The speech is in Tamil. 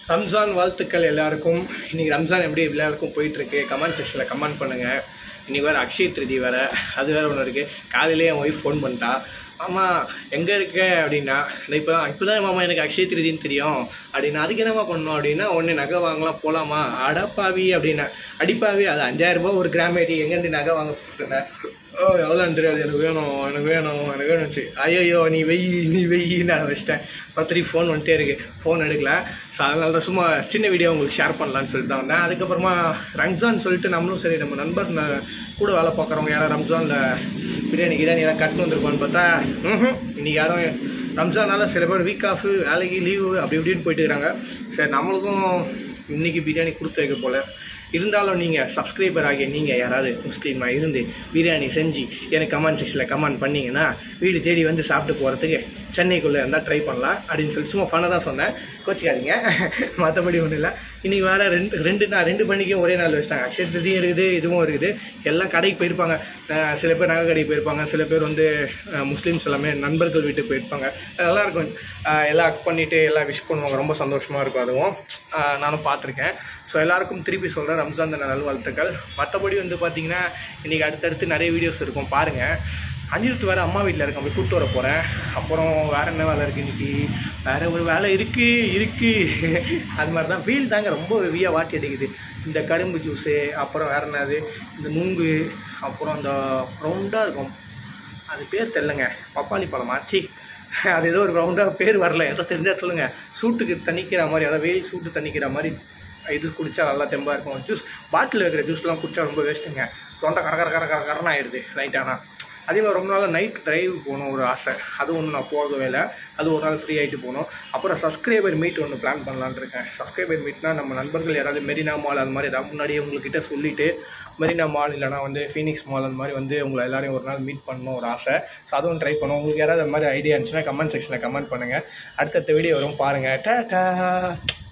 ரம்ஜான் வாழ்த்துக்கள் எல்லாருக்கும் இன்னைக்கு ரம்ஜான் எப்படி எல்லாருக்கும் போயிட்டு இருக்கு கமெண்ட் செக்ஷனில் கமெண்ட் பண்ணுங்க இன்னைக்கு வேறு அக்ஷய திருதி வேற அது வேற ஒன்று இருக்கு காலையிலேயே என் ஒய்ஃப் ஃபோன் பண்ணிட்டா மாமா எங்கே இருக்க அப்படின்னா இப்போ தான் இப்போ தான் மாமா எனக்கு அக்ஷய திருதின்னு தெரியும் அப்படின்னா அதுக்கு என்னமா பண்ணணும் அப்படின்னா ஒன்று நகை வாங்கலாம் போகலாமா அடப்பாவி அப்படின்னா அடிப்பாவி அது அஞ்சாயிரம் ரூபாய் ஒரு கிராம் ஐடி எங்கேருந்து நகை வாங்க போட்டுருந்தேன் ஓ எவ்வளோன்னு தெரியாது எனக்கு வேணும் எனக்கு வேணும் எனக்கு வேணும்ச்சு ஐயோ நீ வெயி நீ வெயி நான் வச்சிட்டேன் பத்திரிக்கை ஃபோன் வந்துட்டே இருக்கு ஃபோன் எடுக்கல ஸோ அதனால தான் சும்மா சின்ன வீடியோ உங்களுக்கு ஷேர் பண்ணலான்னு சொல்லிட்டு தான் வந்தேன் அதுக்கப்புறமா ரம்ஜான் சொல்லிட்டு நம்மளும் சரி நம்ம நண்பர் ந- கூட வேலை பார்க்குறவங்க யாரும் ரம்ஜானில் பிரியாணி கிரியாணி எல்லாம் கட்டு வந்திருப்பான்னு பார்த்தா ம்ஹும். இன்னைக்கு யாரும் ரம்ஜானால சில பேர் வீக் ஆஃப் வேலைக்கு லீவு அப்படி இப்படின்னு போயிட்டு இருக்காங்க சரி நம்மளுக்கும் இன்னைக்கு பிரியாணி கொடுத்து வைக்க போல இருந்தாலும் நீங்கள் சப்ஸ்கிரைபர் ஆகிய நீங்கள் யாராவது முஸ்லீமாக இருந்து பிரியாணி செஞ்சு எனக்கு கமெண்ட் செக்ஷனில் கமெண்ட் பண்ணீங்கன்னா வீடு தேடி வந்து சாப்பிட்டு போகிறதுக்கு சென்னைக்குள்ளே இருந்தால் ட்ரை பண்ணலாம் அப்படின்னு சொல்லி சும்மா பண்ண தான் சொன்னேன் கோச்சிக்காதீங்க மற்றபடி ஒன்றும் இல்லை இன்றைக்கி வேறு ரெண்டு ரெண்டு நாள் ரெண்டு பண்டிகையும் ஒரே நாள் வச்சிட்டாங்க அக்ஷய திருதியும் இருக்குது இதுவும் இருக்குது எல்லாம் கடைக்கு போயிருப்பாங்க அஹ் சில பேர் நகை கடைக்கு போயிருப்பாங்க சில பேர் வந்து அஹ் முஸ்லீம்ஸ் எல்லாமே நண்பர்கள் வீட்டுக்கு போயிருப்பாங்க நல்லா இருக்கும் அஹ் எல்லாம் அக் பண்ணிவிட்டு எல்லாம் விஷ் பண்ணுவாங்க ரொம்ப சந்தோஷமாக இருக்கும் அதுவும் அஹ் நானும் பார்த்துருக்கேன் ஸோ எல்லாருக்கும் திருப்பி சொல்கிறேன் ரம்ஜான் தின நல்வாழ்த்துக்கள் மற்றபடி வந்து பார்த்தீங்கன்னா இன்றைக்கி அடுத்தடுத்து நிறைய வீடியோஸ் இருக்கும் பாருங்கள் அனிருத் வேறு அம்மா வீட்டில் இருக்கேன் போய் கூப்பிட்டு வர போகிறேன் அப்புறம் வேறு என்ன வேலை இருக்குது இன்னைக்கு வேறு ஒரு வேலை இருக்குது இருக்குது அது மாதிரி தான் வெயில் தாங்க ரொம்ப ஹெவியாக வாட்டி அடிக்குது இந்த கரும்பு ஜூஸு அப்புறம் வேறு என்னது இந்த நுங்கு அப்புறம் இந்த ரவுண்டாக இருக்கும் அது பேர் தெரிலங்க பப்பாளி பழம் ஆச்சு அது ஏதோ ஒரு ரவுண்டாக பேர் வரல ஏதோ தெரிஞ்சா சொல்லுங்க சூட்டுக்கு தணிக்கிற மாதிரி அதாவது வெயில் சூட்டு தணிக்கிற மாதிரி இது குடித்தா நல்லா தெம்பாக இருக்கும் ஜூஸ் பாட்டில் வைக்கிற ஜூஸ்லாம் குடித்தா ரொம்ப வேஸ்ட்டுங்க தொண்டை கர கர கர கர கரன்னு ஆயிடுது நைட் ஆனால் அதே மாதிரி ரொம்ப நாள் நைட் டிரைவ் போகணும் ஒரு ஆசை அது ஒன்று நான் போகவே இல்லை அது ஒரு நாள் ஃப்ரீ ஆகிட்டு போகணும் அப்புறம் சப்ஸ்கிரைபர் மீட் ஒன்று பிளான் பண்ணலான்னு இருக்கேன் சப்ஸ்கிரைபர் மீட்னா நம்ம நண்பர்கள் யாராவது மெரினா மால் அந்த மாதிரி ஏதாவது முன்னாடியே உங்கள்கிட்ட சொல்லிவிட்டு மெரினா மால் இல்லைனா வந்து ஃபீனிக்ஸ் மால் அந்த மாதிரி வந்து உங்களை எல்லாரையும் ஒரு நாள் மீட் பண்ணணும் ஒரு ஆசை ஸோ அதுவும் ட்ரை பண்ணுவோம் உங்களுக்கு யாராவது அந்த மாதிரி ஐடியா இருந்துச்சுன்னா கமெண்ட் செக்ஷனில் கமெண்ட் பண்ணுங்கள் அடுத்தடுத்த வீடியோ வரும் பாருங்கள் டா